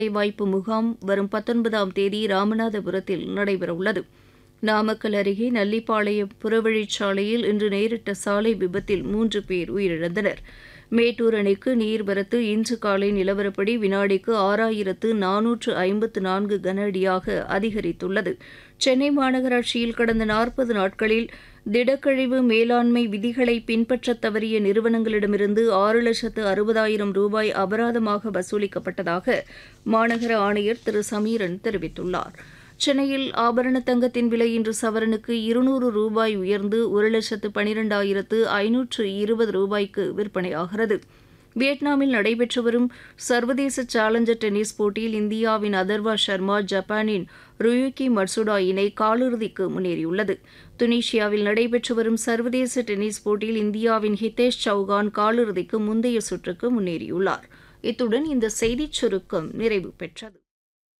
வாய்ப்பு முகாம் வரும் பத்தொன்பதாம் தேதி ராமநாதபுரத்தில் நடைபெறவுள்ளது நாமக்கல் அருகே நல்லிப்பாளையம் புறவழிச்சாலையில் இன்று நேரிட்ட சாலை விபத்தில் மூன்று பேர் உயிரிழந்தனர் மேட்டூர் அணைக்கு நீர்வரத்து இன்று காலை நிலவரப்படி வினாடிக்கு ஆறாயிரத்து நானூற்று ஐம்பத்து நான்கு கன அடியாக அதிகரித்துள்ளது சென்னை மாநகராட்சியில் கடந்த நாற்பது நாட்களில் திடக்கழிவு மேலாண்மை விதிகளை பின்பற்றத் தவறிய நிறுவனங்களிடமிருந்து ஆறு லட்சத்து அறுபதாயிரம் ரூபாய் அபராதமாக வசூலிக்கப்பட்டதாக மாநகர ஆணையர் திரு சமீரன் தெரிவித்துள்ளார் சென்னையில் ஆபரண தங்கத்தின் விலை இன்று சவரனுக்கு இருநூறு ரூபாய் உயர்ந்து ஒரு லட்சத்து பனிரெண்டாயிரத்து ஐநூற்று இருபது ரூபாய்க்கு விற்பனையாகிறது வியட்நாமில் நடைபெற்று வரும் சர்வதேச சேலஞ்சர் டென்னிஸ் போட்டியில் இந்தியாவின் அதர்வா சர்மா ஜப்பானின் ருயுகி மட்சுடா இணை காலிறுதிக்கு முன்னேறியுள்ளது துனிஷியாவில் நடைபெற்று வரும் சர்வதேச டென்னிஸ் போட்டியில் இந்தியாவின் ஹிதேஷ் சௌகான் காலிறுதிக்கு முந்தைய சுற்றுக்கு முன்னேறியுள்ளார் இத்துடன் இந்த செய்திச் சுருக்கம் நிறைவு பெற்றது